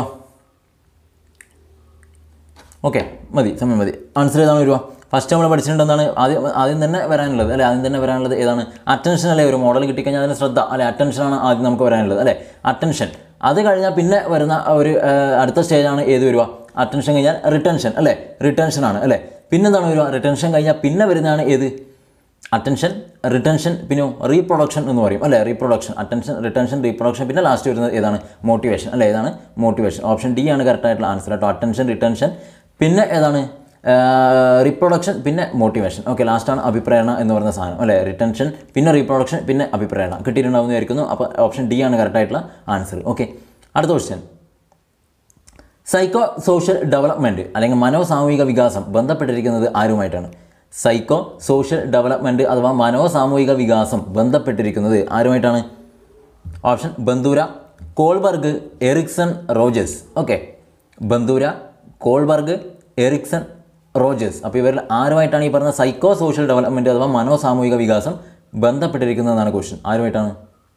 ഓക്കെ മതി സമയം മതി ആൻസർ ഏതാണ് വരുക ഫസ്റ്റ് നമ്മൾ പഠിച്ചിട്ടുണ്ട് എന്താണ് ആദ്യം ആദ്യം തന്നെ വരാനുള്ളത് അല്ലെ ആദ്യം തന്നെ വരാനുള്ളത് ഏതാണ് അറ്റൻഷൻ അല്ലേ ഒരു മോഡൽ കിട്ടിക്കഴിഞ്ഞാൽ അതിന് ശ്രദ്ധ അല്ലെ അറ്റൻഷനാണ് ആദ്യം നമുക്ക് വരാനുള്ളത് അല്ലേ അറ്റൻഷൻ അത് കഴിഞ്ഞാൽ പിന്നെ വരുന്ന ഒരു ആ, അടുത്ത സ്റ്റേജാണ് ഏത് വരിക അറ്റൻഷൻ കഴിഞ്ഞാൽ റിട്ടൻഷൻ അല്ലേ റിട്ടൻഷൻ ആണ് അല്ലേ പിന്നെന്താണ് വരിക റിട്ടൻഷൻ കഴിഞ്ഞാൽ പിന്നെ വരുന്നതാണ് ഏത് അറ്റൻഷൻ റിട്ടൻഷൻ പിന്നെ റീപ്രൊഡക്ഷൻ എന്ന് പറയും അല്ലേ റീപ്രൊഡക്ഷൻ അറ്റൻഷൻ റിട്ടൻഷൻ റീപ്രൊഡക്ഷൻ പിന്നെ ലാസ്റ്റ് വരുന്നത് ഏതാണ് മോട്ടിവേഷൻ അല്ലേ ഏതാണ് മോട്ടിവേഷൻ ഓപ്ഷൻ ഡി ആണ് കറക്റ്റ് ആയിട്ടുള്ള ആൻസർ കേട്ടോ അറ്റൻഷൻ റിട്ടൻഷൻ പിന്നെ ഏതാണ് റീപ്രൊഡക്ഷൻ പിന്നെ മോട്ടിവേഷൻ ഓക്കെ ലാസ്റ്റാണ് അഭിപ്രേരണ എന്ന് പറയുന്ന സാധനം അല്ലേ റിട്ടൻഷൻ പിന്നെ റീപ്രൊഡക്ഷൻ പിന്നെ അഭിപ്രേരണ കിട്ടിയിട്ടുണ്ടാവുന്നതായിരിക്കുന്നു അപ്പോൾ ഓപ്ഷൻ ഡി ആണ് കറക്റ്റ് ആയിട്ടുള്ള ആൻസർ ഓക്കെ അടുത്ത ക്വസ്റ്റ്യൻ സൈക്കോ സോഷ്യൽ ഡെവലപ്മെൻറ്റ് അല്ലെങ്കിൽ മനോസാമൂഹിക വികാസം ബന്ധപ്പെട്ടിരിക്കുന്നത് ആരുമായിട്ടാണ് സൈക്കോ സോഷ്യൽ ഡെവലപ്മെൻറ്റ് അഥവാ മനോസാമൂഹിക വികാസം ബന്ധപ്പെട്ടിരിക്കുന്നത് ആരുമായിട്ടാണ് option Bandura Kohlberg Erikson Rogers okay Bandura Kohlberg Erikson Rogers അപ്പോൾ ഇവരിൽ ആരുമായിട്ടാണ് ഈ പറഞ്ഞ സൈക്കോ സോഷ്യൽ ഡെവലപ്മെൻറ്റ് അഥവാ മനോസാമൂഹിക വികാസം ബന്ധപ്പെട്ടിരിക്കുന്നതെന്നാണ് ക്വസ്റ്റ്യൻ ആരുമായിട്ടാണ്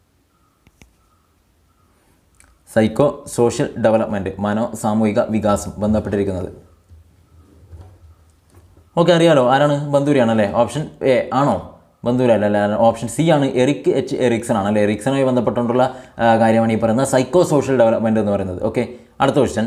സൈക്കോ സോഷ്യൽ ഡെവലപ്മെൻറ്റ് മനോ സാമൂഹിക വികാസം ബന്ധപ്പെട്ടിരിക്കുന്നത് ഓക്കെ അറിയാലോ ആരാണ് ബന്ധൂരിയാണ് അല്ലേ ഓപ്ഷൻ എ ആണോ ബന്ധൂര അല്ല അല്ല ഓപ്ഷൻ സി ആണ് എറിക് എച്ച് എറിക്സൺ ആണ് അല്ലേ എറിക്സണുമായി ബന്ധപ്പെട്ടുകൊണ്ടുള്ള ആ, കാര്യമാണ് ഈ പറയുന്ന സൈക്കോ സോഷ്യൽ ഡെവലപ്മെൻറ്റ് എന്ന് പറയുന്നത് ഓക്കെ അടുത്ത ക്വസ്റ്റ്യൻ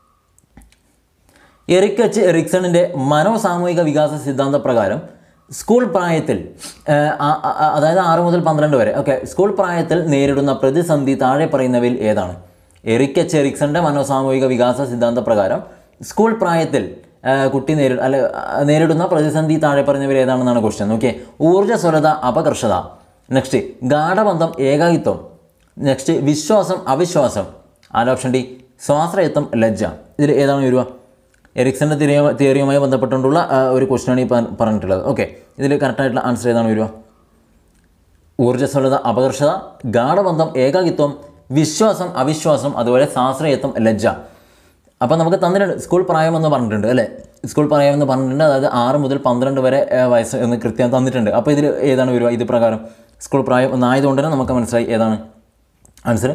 എറിക് എച്ച് എറിക്സണിൻ്റെ മനോസാമൂഹിക വികാസ സിദ്ധാന്ത പ്രകാരം സ്കൂൾ പ്രായത്തിൽ ആ, ആ, ആ, അതായത് ആറ് മുതൽ പന്ത്രണ്ട് വരെ ഓക്കെ സ്കൂൾ പ്രായത്തിൽ നേരിടുന്ന പ്രതിസന്ധി താഴെ പറയുന്നവയിൽ ഏതാണ് എറിക് എച്ച് എറിക്സന്റെ മനോസാമൂഹിക വികാസ സിദ്ധാന്ത പ്രകാരം സ്കൂൾ പ്രായത്തിൽ ആ, കുട്ടി നേരി അല്ല ആ, നേരിടുന്ന പ്രതിസന്ധി താഴെ പറയുന്നവർ ഏതാണെന്നാണ് ക്വസ്റ്റ്യൻ ഓക്കെ ഊർജ്ജസ്വലത അപകർഷത നെക്സ്റ്റ് ഗാഠബന്ധം ഏകാകിത്വം നെക്സ്റ്റ് വിശ്വാസം അവിശ്വാസം ആല ഓപ്ഷൻ ഡി സ്വാശ്രയത്വം ലജ്ജ ഇതിൽ ഏതാണ് വരിക എറിക്സന്റെ തിയറിയ തിയറിയുമായി ബന്ധപ്പെട്ടുകൊണ്ടുള്ള ആ, ഒരു ക്വസ്റ്റ്യനാണ് ഈ പ- പറഞ്ഞിട്ടുള്ളത് ഓക്കെ ഇതിൽ കറക്റ്റായിട്ടുള്ള ആൻസർ ഏതാണ് വരിക ഊർജ്ജസ്വലത അപകർഷത ഗാഠബന്ധം ഏകാകിത്വം വിശ്വാസം അവിശ്വാസം അതുപോലെ സ്വാശ്രയത്വം ലജ്ജ അപ്പോൾ നമുക്ക് തന്നിട്ടുണ്ട് സ്കൂൾ പ്രായം എന്ന് പറഞ്ഞിട്ടുണ്ട് അല്ലേ സ്കൂൾ പ്രായം എന്ന് പറഞ്ഞിട്ടുണ്ട് അതായത് ആറ് മുതൽ പന്ത്രണ്ട് വരെ ആ, വയസ്സ് എന്ന് കൃത്യം തന്നിട്ടുണ്ട് അപ്പോൾ ഇതിൽ ഏതാണ് വരിക ഇത് പ്രകാരം സ്കൂൾ പ്രായം എന്നായതുകൊണ്ട് തന്നെ നമുക്ക് മനസ്സിലായി ഏതാണ് ആൻസർ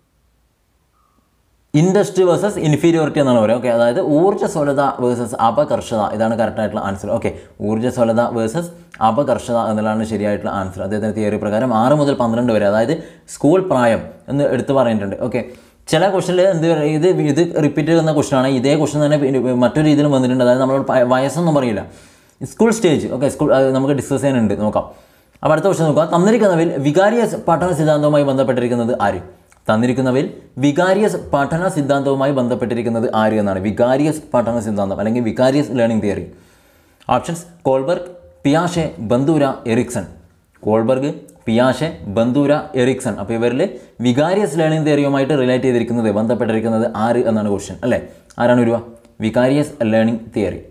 ഇൻഡസ്ട്രി വേഴ്സസ് ഇൻഫീരിയോറിറ്റി എന്നാണ് പറയുക ഓക്കെ അതായത് ഊർജ്ജസ്വലത വേഴ്സസ് അപകർഷത ഇതാണ് കറക്റ്റായിട്ടുള്ള ആൻസർ ഓക്കെ ഊർജ്ജസ്വലത വേഴ്സസ് അപകർഷത എന്നുള്ളതാണ് ശരിയായിട്ടുള്ള ആൻസർ അദ്ദേഹത്തിൻ്റെ തിയറി പ്രകാരം ആറ് മുതൽ പന്ത്രണ്ട് വരെ അതായത് സ്കൂൾ പ്രായം എന്ന് എടുത്തു പറഞ്ഞിട്ടുണ്ട് ഓക്കെ ചില ക്വസ്റ്റനിൽ എന്ത് പറയും, ഇത് ഇത് റിപ്പീറ്റ് ചെയ്യുന്ന ക്വസ്റ്റനാണ് ഇതേ ക്വസ്റ്റൻ തന്നെ പിന്നെ മറ്റൊരു രീതിയിലും വന്നിട്ടുണ്ട് അതായത് നമ്മൾ പ- വയസ്സൊന്നും പറയില്ല സ്കൂൾ സ്റ്റേജ് ഓക്കെ സ്കൂൾ അത് നമുക്ക് ഡിസ്കസ് ചെയ്യാനുണ്ട് നോക്കാം അപ്പോൾ അടുത്ത ക്വസ്റ്റൻ നോക്കുക തന്നിരിക്കുന്നവയിൽ വികാരിയസ് പഠന സിദ്ധാന്തവുമായി ബന്ധപ്പെട്ടിരിക്കുന്നത് ആര് തന്നിരിക്കുന്നവയിൽ വികാരിയസ് പഠന സിദ്ധാന്തവുമായി ബന്ധപ്പെട്ടിരിക്കുന്നത് ആര് എന്നാണ് വികാരിയസ് പഠന സിദ്ധാന്തം അല്ലെങ്കിൽ vicarious learning theory options Kohlberg പിയാഷെ ബന്ദൂര Ericsson Kohlberg പിയാഷെ ബന്ദൂര Ericsson അപ്പോൾ ഇവരിൽ വികാരിയസ് ലേണിംഗ് തിയറിയുമായിട്ട് റിലേറ്റ് ചെയ്തിരിക്കുന്നത് ബന്ധപ്പെട്ടിരിക്കുന്നത് ആര് എന്നാണ് ക്വസ്റ്റ്യൻ അല്ലേ ആരാണ് വരിക വികാരിയസ് ലേണിംഗ് തിയറി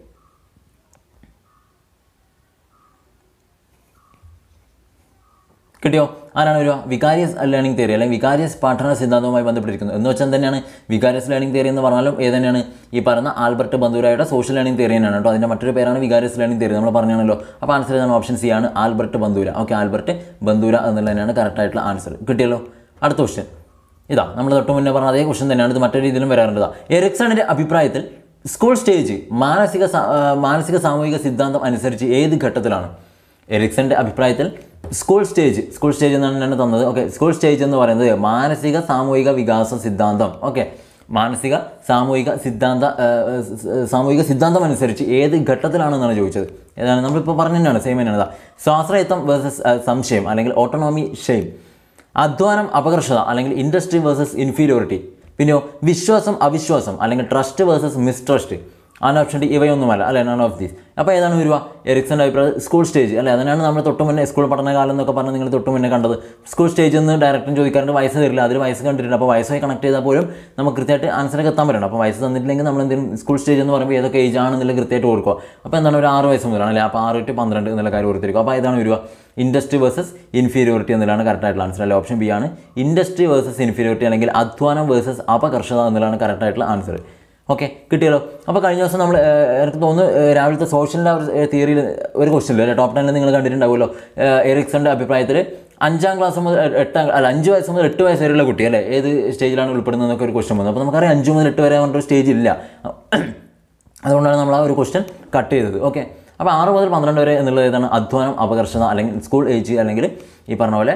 കിട്ടിയോ ആരാണ് വരിക വികാരിയസ് ലേണിംഗ് തിയറി അല്ലെങ്കിൽ വികാരിയസ് പഠന സിദ്ധാന്തവുമായി ബന്ധപ്പെട്ടിരിക്കുന്നത് എന്ന് വെച്ചാൽ തന്നെയാണ് വികാരിയസ് ലേണിംഗ് തിയറി എന്ന് പറഞ്ഞാലും ഏത് തന്നെയാണ് ഈ പറഞ്ഞ ആൽബർട്ട് ബന്ദൂരായുടെ സോഷ്യൽ ലേണിംഗ് തിയറി തന്നെയാണ് കേട്ടോ അതിൻ്റെ മറ്റൊരു പേരാണ് വികാരിയസ് ലേണിംഗ് തിയറി നമ്മൾ പറഞ്ഞാണല്ലോ അപ്പോൾ ആൻസർ ചെയ്താണ് ഓപ്ഷൻ സി ആണ് Albert Bandura okay Albert Bandura എന്നുള്ളത് തന്നെയാണ് കറക്റ്റ് ആയിട്ടുള്ള ആൻസർ കിട്ടിയല്ലോ അടുത്ത ക്വസ്റ്റ്യൻ ഇതാ നമ്മൾ തൊട്ട് മുന്നേ പറഞ്ഞ അതേ ക്വസ്റ്റ്യൻ തന്നെയാണ് ഇത് മറ്റൊരു രീതിയിലും വരാറുണ്ട് ഇതാ എറിക്സണിൻ്റെ അഭിപ്രായത്തിൽ സ്കൂൾ സ്റ്റേജ് മാനസിക സാ- ആ, മാനസിക സാമൂഹിക സിദ്ധാന്തം അനുസരിച്ച് ഏത് ഘട്ടത്തിലാണ് എറിക്സന്റെ അഭിപ്രായത്തിൽ സ്കൂൾ സ്റ്റേജ് സ്കൂൾ സ്റ്റേജ് എന്നാണ് ഞാൻ തന്നത് ഓക്കെ സ്കൂൾ സ്റ്റേജ് എന്ന് പറയുന്നത് മാനസിക സാമൂഹിക വികാസ സിദ്ധാന്തം ഓക്കെ മാനസിക സാമൂഹിക സിദ്ധാന്ത ആ, സ്- സാമൂഹിക സിദ്ധാന്തം അനുസരിച്ച് ഏത് ഘട്ടത്തിലാണെന്നാണ് ചോദിച്ചത് ഏതാണ് നമ്മളിപ്പോൾ പറഞ്ഞു തന്നെയാണ് സെയിം തന്നെയാണ് ഇതാ. സ്വാശ്രയത്വം വേഴ്സസ് സംശയം അല്ലെങ്കിൽ ഓട്ടോണോമി ഷെയിം അധ്വാനം അപകർഷത അല്ലെങ്കിൽ ഇൻഡസ്ട്രി വേഴ്സസ് ഇൻഫീരിയോറിറ്റി പിന്നെയോ വിശ്വാസം അവിശ്വാസം അല്ലെങ്കിൽ ട്രസ്റ്റ് വേഴ്സസ് മിസ്ട്രസ്റ്റ് ആണ് ഓപ്ഷൻ ഡി ഇവയൊന്നുമല്ല അല്ലെ നൺ ഓഫ് ദീസ് അപ്പോൾ ഏതാണ് വരിക എറിക്സൻ്റെ അഭിപ്രായം സ്കൂൾ സ്റ്റേജ് അല്ലെ അതിനാണ് നമ്മൾ തൊട്ട് മുന്നേ സ്കൂൾ പഠനകാലം എന്നൊക്കെ പറഞ്ഞ് നിങ്ങൾ തൊട്ട് മുന്നേ കണ്ടത് സ്കൂൾ സ്റ്റേജ് എന്ന് ഡയറക്റ്റും ചോദിക്കാറുണ്ട് വയസ്സ് തരില്ല അതിൽ വയസ്സ് കണ്ടിട്ടുണ്ട് അപ്പോൾ വയസ്സുമായി കണക്ട് ചെയ്താൽ പോലും നമുക്ക് കൃത്യമായിട്ട് ആൻസറൊക്കെ എത്താൻ പറ്റണം അപ്പോൾ വയസ്സ് തന്നിട്ടില്ലെങ്കിൽ നമ്മൾ എന്തെങ്കിലും സ്കൂൾ സ്റ്റേജ് എന്ന് പറയുമ്പോൾ ഏതൊക്കെ ഏജ് ആണെന്നുള്ള കൃത്യമായിട്ട് കൊടുക്കുക അപ്പോൾ എന്താണ് ഒരു ആറ് വയസ്സ് മുതലാണ് അല്ലേ അപ്പോൾ ആറ് ടു പന്ത്രണ്ട് എന്നുള്ള കാര്യം ഓർത്തിരിക്കുക അപ്പോൾ ഏതാണ് വരിക ഇൻഡസ്ട്രി വേഴ്സസ് ഇൻഫീരിയോറിറ്റി എന്നുള്ളതാണ് കറക്റ്റ് ആയിട്ടുള്ള ആൻസർ അല്ലെ ഓപ്ഷൻ ബി ആണ് ഇൻഡസ്ട്രി വേഴ്സസ് ഇൻഫീരിയോറിറ്റി അല്ലെങ്കിൽ അധ്വാനം വേഴ്സസ് അപകർഷത എന്നുള്ളതാണ് കറക്റ്റ് ആയിട്ടുള്ള ആൻസർ ഓക്കെ കിട്ടിയല്ലോ അപ്പോൾ കഴിഞ്ഞ ദിവസം നമ്മൾ ഏഹ്, എനിക്ക് തോന്നുന്നു ഏഹ്, രാവിലത്തെ സോഷ്യലിൻ്റെ ഒരു തിയറിയിൽ ഒരു ക്വസ്റ്റ്യൻ ഇല്ല അല്ലേ ടോപ്പ് ടെനിൽ നിങ്ങൾ കണ്ടിട്ടുണ്ടാവുമല്ലോ ഏഹ്, എറിക്സന്റെ അഭിപ്രായത്തിൽ അഞ്ചാം ക്ലാസ് മുതൽ എ- എട്ടാം അല്ല അഞ്ച് വയസ്സ് മുതൽ എട്ട് വയസ്സ് വരെയുള്ള കുട്ടി അല്ലേ ഏത് സ്റ്റേജിലാണ് ഉൾപ്പെടുന്നതെന്നൊക്കെ ഒരു ക്വസ്റ്റ്യൻ വന്നു അപ്പോൾ നമുക്കറിയാം അഞ്ച് മുതൽ എട്ട് വരെ പറഞ്ഞൊരു സ്റ്റേജ് ഇല്ല അതുകൊണ്ടാണ് നമ്മൾ ആ ഒരു ക്വസ്റ്റ്യൻ കട്ട് ചെയ്തത് ഓക്കെ അപ്പോൾ ആറ് മുതൽ പന്ത്രണ്ട് വരെ എന്നുള്ളത് ഏതാണ് അധ്വാനം അപകർഷത അല്ലെങ്കിൽ സ്കൂൾ ഏജ് അല്ലെങ്കിൽ ഈ പറഞ്ഞ പോലെ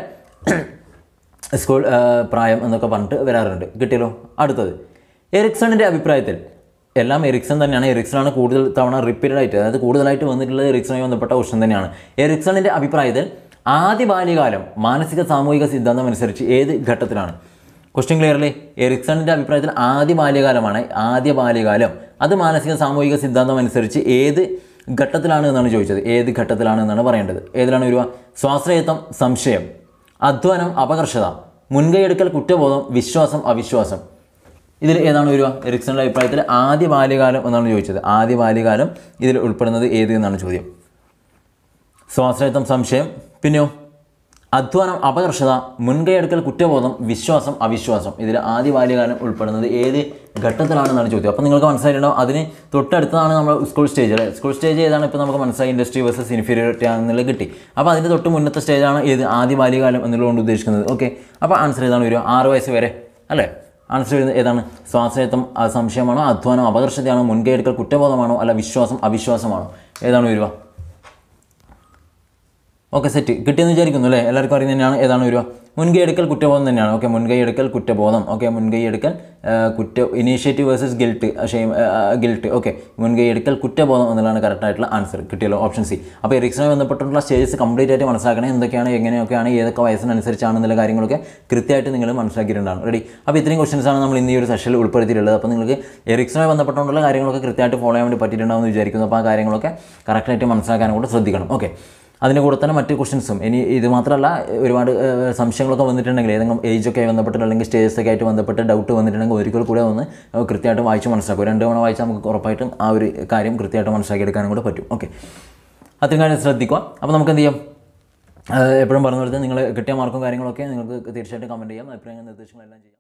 സ്കൂൾ ആ, പ്രായം എന്നൊക്കെ പറഞ്ഞിട്ട് വരാറുണ്ട് കിട്ടിയല്ലോ അടുത്തത് എറിക്സണിൻ്റെ അഭിപ്രായത്തിൽ എല്ലാം എറിക്സൺ തന്നെയാണ് എറിക്സണാണ് കൂടുതൽ തവണ റിപ്പീറ്റഡ് ആയിട്ട് അതായത് കൂടുതലായിട്ട് വന്നിട്ടുള്ളത് എറിക്സണുമായി ബന്ധപ്പെട്ട ക്വസ്റ്റൻ തന്നെയാണ് എറിക്സണിൻ്റെ അഭിപ്രായത്തിൽ ആദ്യ ബാല്യകാലം മാനസിക സാമൂഹിക സിദ്ധാന്തം അനുസരിച്ച് ഏത് ഘട്ടത്തിലാണ് ക്വസ്റ്റ്യൻ ക്ലിയർലി എറിക്സണിൻ്റെ അഭിപ്രായത്തിൽ ആദ്യ ബാല്യകാലമാണ് ആദ്യ ബാല്യകാലം അത് മാനസിക സാമൂഹിക സിദ്ധാന്തം അനുസരിച്ച് ഏത് ഘട്ടത്തിലാണ് എന്നാണ് ചോദിച്ചത് ഏത് ഘട്ടത്തിലാണ് എന്നാണ് പറയേണ്ടത് ഏതിലാണ് വരിക സ്വാശ്രയത്വം സംശയം അധ്വാനം അപകർഷത മുൻകൈയെടുക്കൽ കുറ്റബോധം വിശ്വാസം അവിശ്വാസം ഇതിൽ ഏതാണ് വരിക എറിക്സന്റെ അഭിപ്രായത്തിൽ ആദ്യ ബാല്യകാലം എന്നാണ് ചോദിച്ചത് ആദ്യ ബാല്യകാലം ഇതിൽ ഉൾപ്പെടുന്നത് ഏത് എന്നാണ് ചോദ്യം സ്വാശ്രയത്വം സംശയം പിന്നെയോ അധ്വാനം അപകർഷത മുൻകൈയെടുക്കൽ കുറ്റബോധം വിശ്വാസം അവിശ്വാസം ഇതിൽ ആദ്യ ബാല്യകാലം ഉൾപ്പെടുന്നത് ഏത് ഘട്ടത്തിലാണെന്നാണ് ചോദ്യം അപ്പോൾ നിങ്ങൾക്ക് മനസ്സിലായിട്ടുണ്ടാവും അതിന് തൊട്ടടുത്തതാണ് നമ്മൾ സ്കൂൾ സ്റ്റേജ് അല്ലേ സ്കൂൾ സ്റ്റേജ് ഏതാണ് ഇപ്പോൾ നമുക്ക് മനസ്സിലായി ഇൻഡസ്ട്രി വേഴ്സസ് ഇൻഫീരിയോറിറ്റി എന്നുള്ളത് കിട്ടി അപ്പോൾ അതിൻ്റെ തൊട്ട് മുന്നത്തെ സ്റ്റേജാണ് ഏത് ആദ്യ ബാല്യകാലം എന്നുള്ളതുകൊണ്ട് ഉദ്ദേശിക്കുന്നത് ഓക്കെ അപ്പോൾ ആൻസർ ഏതാണ് വരിക ആറ് വയസ്സ് വരെ അല്ലേ ആൻസർ വരുന്നത് ഏതാണ് സ്വാശ്രയത്വം ആ, സംശയമാണോ അധ്വാനം അപകർഷതയാണോ മുൻകൈയെടുക്കൽ കുറ്റബോധമാണോ അല്ല വിശ്വാസം അവിശ്വാസമാണോ ഏതാണ് വരിക ഓക്കെ സെറ്റ് കിട്ടിയെന്ന് വിചാരിക്കുന്നു അല്ലേ എല്ലാവർക്കും അറിയുന്നത് തന്നെയാണ് ഏതാണ് വരിക മുൻകൈ എടുക്കൽ കുറ്റബോധം തന്നെയാണ് ഓക്കെ മുൻകൈ എടുക്കൽ കുറ്റബോധം ഓക്കെ മുൻകൈ എടുക്കൽ ആ, കുറ്റ initiative versus guilt shame guilt okay മുൻകൈ എടുക്കൽ കുറ്റബോധം എന്നുള്ളതാണ് കറക്റ്റ് ആയിട്ടുള്ള ആൻസർ കിട്ടിയല്ലോ ഓപ്ഷൻ സി അപ്പോൾ എറിക്സണെ ബന്ധപ്പെട്ടുള്ള സ്റ്റേജസ് കംപ്ലീറ്റ് ആയിട്ട് മനസ്സിലാക്കണം എന്തൊക്കെയാണ് എങ്ങനെയൊക്കെയാണ് ഏതൊക്കെ വയസ്സിനനുസരിച്ചാണ് എന്നുള്ള കാര്യങ്ങളൊക്കെ കൃത്യമായിട്ട് നിങ്ങൾ മനസ്സിലാക്കിയിട്ടുണ്ടാകും റെഡി അപ്പോൾ ഇത്രയും ക്വസ്റ്റൻസ് ആണ് നമ്മൾ ഇന്ന് ഈ ഒരു സെഷനിൽ ഉൾപ്പെടുത്തിയിട്ടുള്ളത് അപ്പോൾ നിങ്ങൾക്ക് എറിക്സണെ ബന്ധപ്പെട്ടുള്ള കാര്യങ്ങളൊക്കെ കൃത്യമായിട്ട് ഫോളോ ചെയ്യാൻ വേണ്ടി പറ്റിയിട്ടുണ്ടാവും എന്ന് വിചാരിക്കുന്നു അപ്പോൾ ആ കാര്യങ്ങളൊക്കെ കറക്റ്റായിട്ട് മനസ്സിലാക്കാനും കൂടെ ശ്രദ്ധിക്കണം ഓക്കെ അതിൻ്റെ കൂടെ തന്നെ മറ്റ് ക്വസ്റ്റൻസും ഇനി ഇത് മാത്രമല്ല ഒരുപാട് ഏഹ്, സംശയങ്ങളൊക്കെ വന്നിട്ടുണ്ടെങ്കിൽ ഏതെങ്കിലും ഏജൊക്കെ ബന്ധപ്പെട്ട് അല്ലെങ്കിൽ സ്റ്റേജസ് ഒക്കെ ആയിട്ട് ബന്ധപ്പെട്ട് ഡൗട്ട് വന്നിട്ടുണ്ടെങ്കിൽ ഒരിക്കൽ കൂടെ ഒന്ന് ഏഹ്, കൃത്യമായിട്ട് വായിച്ച് മനസ്സിലാക്കും രണ്ട് തവണ വായിച്ചാൽ നമുക്ക് ഉറപ്പായിട്ടും ആ ഒരു കാര്യം കൃത്യമായിട്ട് മനസ്സിലാക്കിയെടുക്കാനും കൂടെ പറ്റും ഓക്കെ അത്രയും കാര്യം ശ്രദ്ധിക്കുക അപ്പോൾ നമുക്ക് എന്ത് ചെയ്യാം ഏഹ്, എപ്പോഴും പറഞ്ഞ പോലെ നിങ്ങൾ കിട്ടിയ മാർക്കും കാര്യങ്ങളൊക്കെ നിങ്ങൾക്ക് തീർച്ചയായിട്ടും കമൻറ്റ് ചെയ്യാം അഭിപ്രായങ്ങൾ നിർദ്ദേശങ്ങളെല്ലാം ചെയ്യാം